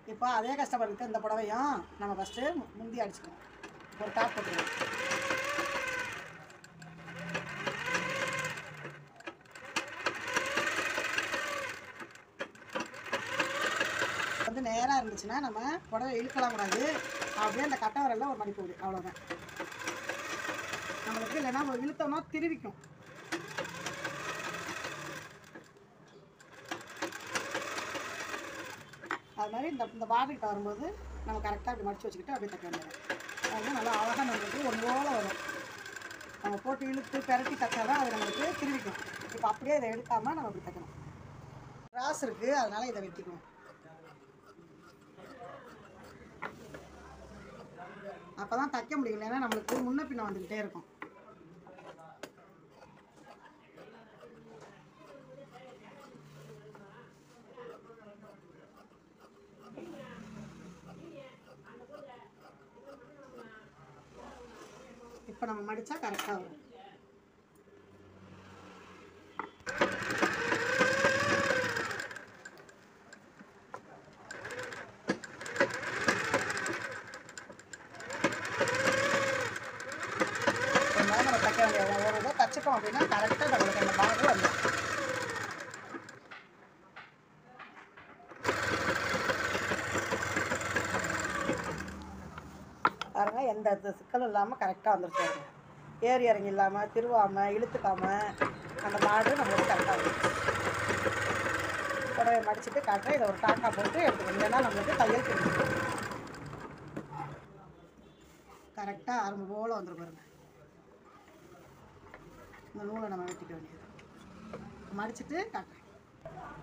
இப்போ அதே கஸ்டமருக்கு இந்த புடவையும் நம்ம ஃபஸ்ட்டு முந்தி அடிச்சுக்கணும் ஒரு டாப் போட்டுக்கலாம் வந்து நேராக இருந்துச்சுன்னா நம்ம புடவை இழுக்கலாம் கூடாது அப்படியே அந்த கட்டை வரல ஒரு மடிப்பு விடு அவ்வளோதான் நம்மளுக்கு இல்லைன்னா நம்ம இழுத்தோம்னா திருவிக்கும் அது மாதிரி இந்த இந்த பார்டர்கிட்ட வரும்போது நம்ம கரெக்டாக அப்படி மடிச்சு வச்சுக்கிட்டு அப்படியே தைக்க வேண்டியது அது நல்லா அழகாக நம்மளுக்கு ஒன்று போல வரும் நம்ம போட்டு இழுத்து பெரட்டி தைச்சாதான் அது நம்மளுக்கு திருவிக்கும் இப்போ அப்படியே இதை எடுக்காமல் நம்ம இப்படி தைக்கணும் கிராஸ் இருக்குது அதனால் இதை வெட்டிக்கணும் அப்போ தான் தைக்க முடியும் இல்லைன்னா நம்மளுக்கு முன்ன பின்ன வந்துக்கிட்டே இருக்கும் இப்போ நம்ம மடித்தா கரெக்டாக வரும் இந்த மாதிரி நம்ம தைக்க வேண்டிய ஒரு இதை தைச்சிட்டோம் அப்படின்னா கரெக்டாக நம்மளுக்கு அந்த பார்டர் வந்துடும் பாருங்க எந்த இது சிக்கலும் இல்லாமல் கரெக்டாக வந்துருச்சு பாருங்க. ஏறி இறங்கி இல்லாமல் திருவாமல் இழுத்துக்காமல் அந்த பார்டர் நம்மளுக்கு கரெக்டாக வந்துருச்சு புடவை மடிச்சுட்டு காட்டுறேன் இதை ஒரு டாக்கா போட்டு எடுத்துக்கணும் இல்லைன்னா நம்மளுக்கு தையல் தெரியும் கரெக்டாக அரும்பு போல் வந்துடும் பாருங்க இந்த நூலை நம்ம வெட்டிக்க வேண்டியது மடிச்சுட்டு காட்டுறேன்